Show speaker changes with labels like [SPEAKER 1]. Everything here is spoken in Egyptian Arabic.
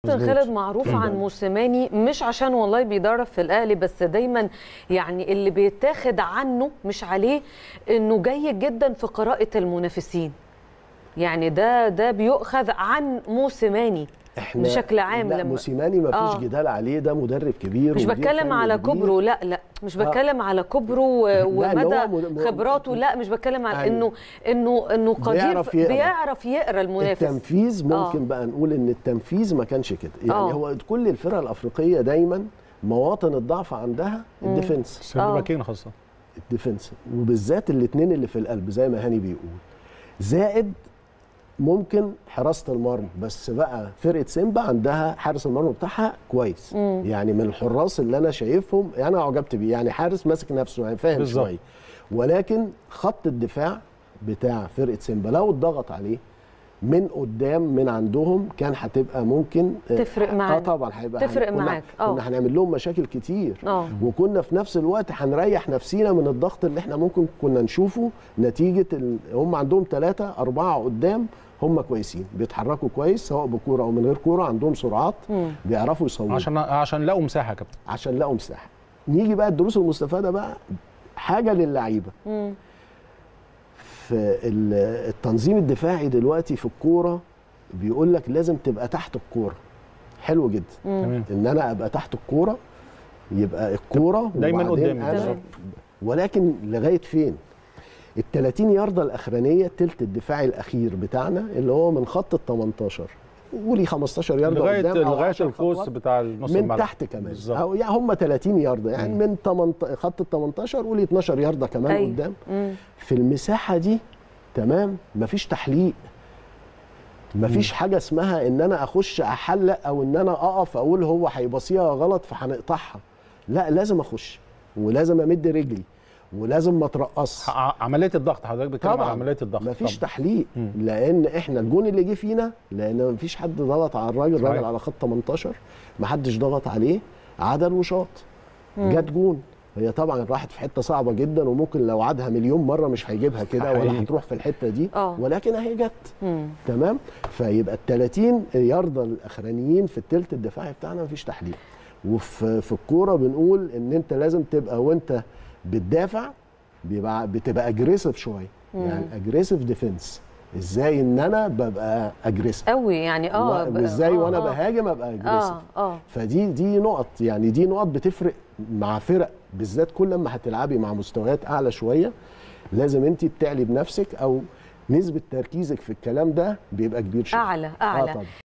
[SPEAKER 1] كابتن
[SPEAKER 2] مظبوط.
[SPEAKER 1] خالد معروف عن موسيماني مش عشان والله بيدرب في الاهلي بس دايما يعني اللي بيتاخد عنه مش عليه انه جيد جدا في قراءه المنافسين يعني ده ده بيؤخذ عن موسيماني
[SPEAKER 2] احنا
[SPEAKER 1] بشكل عام
[SPEAKER 2] لا
[SPEAKER 1] لما-
[SPEAKER 2] موسيماني ما
[SPEAKER 1] آه.
[SPEAKER 2] فيش جدال عليه ده مدرب كبير
[SPEAKER 1] مش
[SPEAKER 2] ومدير
[SPEAKER 1] بتكلم
[SPEAKER 2] فني
[SPEAKER 1] على
[SPEAKER 2] كبير.
[SPEAKER 1] كبره لا لا مش
[SPEAKER 2] آه.
[SPEAKER 1] بتكلم على كبره و-
[SPEAKER 2] لا، اللي هو
[SPEAKER 1] ومدى
[SPEAKER 2] مد- م-
[SPEAKER 1] خبراته لا مش بتكلم على
[SPEAKER 2] أيوة.
[SPEAKER 1] انه انه انه قدير
[SPEAKER 2] بيعرف
[SPEAKER 1] في-
[SPEAKER 2] يقرأ.
[SPEAKER 1] بيعرف يقرا المنافس
[SPEAKER 2] التنفيذ ممكن
[SPEAKER 1] آه.
[SPEAKER 2] بقى نقول ان التنفيذ ما كانش كده يعني
[SPEAKER 1] آه.
[SPEAKER 2] هو كل الفرق الافريقيه دايما مواطن الضعف عندها الديفنس
[SPEAKER 3] سير
[SPEAKER 1] آه.
[SPEAKER 3] باكين خاصه
[SPEAKER 2] الديفنس وبالذات الاثنين اللي في القلب زي ما هاني بيقول زائد ممكن حراسه المرمى بس بقى فرقه سيمبا عندها حارس المرمى بتاعها كويس
[SPEAKER 1] مم.
[SPEAKER 2] يعني من الحراس اللي انا شايفهم انا اعجبت بيه يعني حارس ماسك نفسه يعني فاهم
[SPEAKER 3] بالظبط.
[SPEAKER 2] شويه ولكن خط الدفاع بتاع فرقه سيمبا لو اتضغط عليه من قدام من عندهم كان هتبقى ممكن
[SPEAKER 1] تفرق
[SPEAKER 2] اه
[SPEAKER 1] معانا.
[SPEAKER 2] طبعا هيبقى
[SPEAKER 1] تفرق
[SPEAKER 2] كنا-
[SPEAKER 1] معاك. اه.
[SPEAKER 2] كنا هنعمل لهم مشاكل كتير
[SPEAKER 1] اه
[SPEAKER 2] وكنا في نفس الوقت هنريح نفسينا من الضغط اللي احنا ممكن كنا نشوفه نتيجه ال... هم عندهم ثلاثه اربعه قدام هم كويسين بيتحركوا كويس سواء بكوره او من غير كوره عندهم سرعات
[SPEAKER 1] مم.
[SPEAKER 2] بيعرفوا يصوبوا عشان
[SPEAKER 3] عشان عشان لقوا مساحه يا كابتن
[SPEAKER 2] عشان لقوا مساحه نيجي بقى الدروس المستفاده بقى حاجه للعيبه
[SPEAKER 1] مم.
[SPEAKER 2] في ال- التنظيم الدفاعي دلوقتي في الكوره بيقول لك لازم تبقى تحت الكوره حلو جدا
[SPEAKER 1] مم.
[SPEAKER 3] تمام
[SPEAKER 2] ان انا ابقى تحت الكوره يبقى الكوره
[SPEAKER 3] دايماً
[SPEAKER 2] وبعدين
[SPEAKER 3] قدامي.
[SPEAKER 2] أنا-
[SPEAKER 1] تمام.
[SPEAKER 2] ولكن لغايه فين ال 30 يارده الاخرانيه التلت الدفاعي الاخير بتاعنا اللي هو من خط ال 18 قولي 15 يارده
[SPEAKER 3] لغايه
[SPEAKER 2] قدام أو
[SPEAKER 3] لغايه
[SPEAKER 2] 10
[SPEAKER 3] القوس
[SPEAKER 2] خطوات
[SPEAKER 3] بتاع نص
[SPEAKER 2] من
[SPEAKER 3] الملعب
[SPEAKER 2] تحت كمان
[SPEAKER 3] بالظبط.
[SPEAKER 2] أو يعني هم 30 يارده يعني
[SPEAKER 3] مم.
[SPEAKER 2] من 18 خط ال 18 قولي 12 يارده كمان
[SPEAKER 1] أيوة.
[SPEAKER 2] قدام
[SPEAKER 1] مم.
[SPEAKER 2] في المساحه دي تمام مفيش تحليق مفيش حاجه اسمها ان انا اخش احلق او ان انا اقف اقول هو هيبصيها غلط فهنقطعها لا لازم اخش ولازم امد رجلي ولازم ما اترقص
[SPEAKER 3] ع- عمليه الضغط حضرتك بتتكلم على
[SPEAKER 2] طبعا
[SPEAKER 3] عمليه الضغط
[SPEAKER 2] مفيش
[SPEAKER 3] طبعاً.
[SPEAKER 2] تحليق
[SPEAKER 3] مم.
[SPEAKER 2] لان احنا الجون اللي جه فينا لان مفيش حد ضغط على الراجل
[SPEAKER 3] صحيح.
[SPEAKER 2] الراجل على خط 18 محدش ضغط عليه عدل وشاط
[SPEAKER 1] مم.
[SPEAKER 2] جت جون هي طبعا راحت في حته صعبه جدا وممكن لو عادها مليون مره مش هيجيبها كده ولا
[SPEAKER 3] حقيقي.
[SPEAKER 2] هتروح في الحته دي
[SPEAKER 1] آه.
[SPEAKER 2] ولكن اهي جت
[SPEAKER 1] مم.
[SPEAKER 2] تمام فيبقى ال 30 يارده الاخرانيين في الثلث الدفاعي بتاعنا مفيش تحليل وفي في الكوره بنقول ان انت لازم تبقى وانت بتدافع بيبقى بتبقى اجريسيف شويه يعني اجريسيف ديفنس ازاي ان انا ببقى اجريسيف
[SPEAKER 1] قوي يعني اه ب-
[SPEAKER 2] وازاي
[SPEAKER 1] آه،
[SPEAKER 2] وانا
[SPEAKER 1] آه.
[SPEAKER 2] بهاجم ابقى اجريسيف
[SPEAKER 1] اه اه
[SPEAKER 2] فدي دي نقط يعني دي نقط بتفرق مع فرق بالذات كل ما هتلعبي مع مستويات اعلى شويه لازم انت بتعلي بنفسك او نسبه تركيزك في الكلام ده بيبقى كبير شويه
[SPEAKER 1] اعلى
[SPEAKER 2] آه
[SPEAKER 1] اعلى
[SPEAKER 2] طبعا